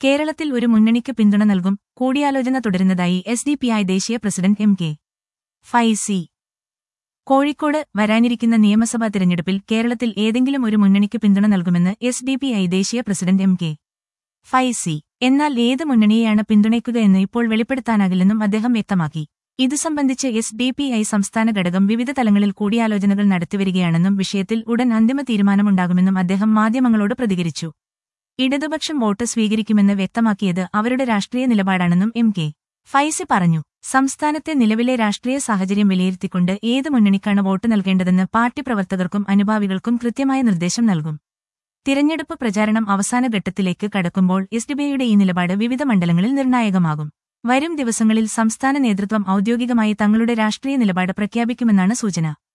കേരളത്തിൽ ഒരു മുന്നണിക്ക് പിന്തുണ നൽകും കൂടിയാലോചന തുടരുന്നതായി എസ് ഡി പി ഐ ദേശീയ president M K Faizi Kozhikode വരാനിരിക്കുന്ന നിയമസഭാ തിരഞ്ഞെടുപ്പിൽ കേരളത്തിൽ ഏതെങ്കിലും ഒരു മുന്നണിക്ക് പിന്തുണ നൽകുമെന്ന് എസ് ഡി പി ഐ ദേശീയ പ്രസിഡന്റ് എം കെ ഫൈസി എന്നാൽ ഏത് മുന്നണിയെയാണ് പിന്തുണയ്ക്കുകയെന്ന് ഇപ്പോൾ വെളിപ്പെടുത്താനാകില്ലെന്നും അദ്ദേഹം വ്യക്തമാക്കി ഇതു സംബന്ധിച്ച് എസ് ഡി പി ഐ സംസ്ഥാന ഘടകം വിവിധ തലങ്ങളിൽ കൂടിയാലോചനകൾ നടത്തിവരികയാണെന്നും വിഷയത്തിൽ ഉടൻ അന്തിമ തീരുമാനമുണ്ടാകുമെന്നും അദ്ദേഹം മാധ്യമങ്ങളോട് പ്രതികരിച്ചു ഇടതുപക്ഷം വോട്ട് സ്വീകരിക്കുമെന്ന് വ്യക്തമാക്കിയത് അവരുടെ രാഷ്ട്രീയ നിലപാടാണെന്നും എം കെ ഫൈസി പറഞ്ഞു സംസ്ഥാനത്തെ നിലവിലെ രാഷ്ട്രീയ സാഹചര്യം വിലയിരുത്തിക്കൊണ്ട് ഏത് മുന്നണിക്കാണ് വോട്ട് നൽകേണ്ടതെന്ന് പാർട്ടി പ്രവർത്തകർക്കും അനുഭാവികൾക്കും കൃത്യമായ നിർദ്ദേശം നൽകും തിരഞ്ഞെടുപ്പ് പ്രചാരണം അവസാന ഘട്ടത്തിലേക്ക് കടക്കുമ്പോൾ എസ് ഡിബിഐയുടെ ഈ നിലപാട് വിവിധ മണ്ഡലങ്ങളിൽ നിർണായകമാകും വരും ദിവസങ്ങളിൽ സംസ്ഥാന നേതൃത്വം ഔദ്യോഗികമായി തങ്ങളുടെ രാഷ്ട്രീയ നിലപാട് പ്രഖ്യാപിക്കുമെന്നാണ് സൂചന